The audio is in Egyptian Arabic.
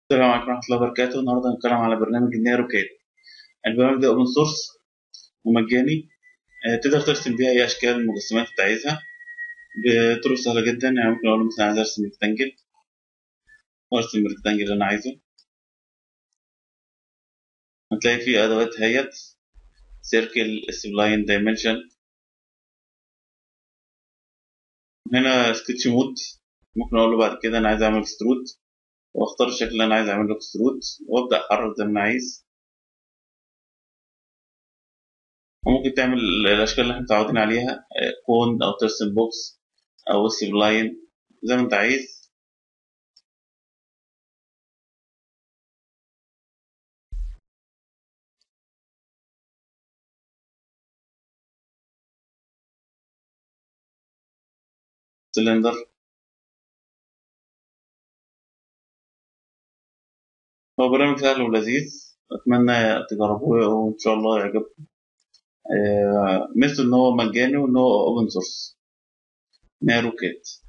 السلام عليكم ورحمة الله وبركاته النهاردة هنتكلم على برنامج النيرو كاد البرنامج ده اوبن سورس ومجاني آه، تقدر ترسم بيه أي أشكال المجسمات أنت عايزها بطرق سهلة جدا يعني ممكن أقول له مثلا عايز أرسم ريكتانجل وأرسم الريكتانجل اللي أنا عايزه هتلاقي فيه أدوات هيت سيركل سبلاين دايمنشن هنا سكتش مود ممكن أقول له بعد كده أنا عايز أعمل اكسترود واختار الشكل اللي انا عايز اعمل له اكسترود وابدا احرك زي ما انا عايز وممكن تعمل الاشكال اللي احنا متعودين عليها كون او ترسم بوكس او سيب لاين زي ما انت عايز سلندر هو برنامج سهل ولذيذ أتمنى تجربوه وإن شاء الله يعجبكم آه، مثل إن هو مجاني وإن هو أوبن سورس نارو كات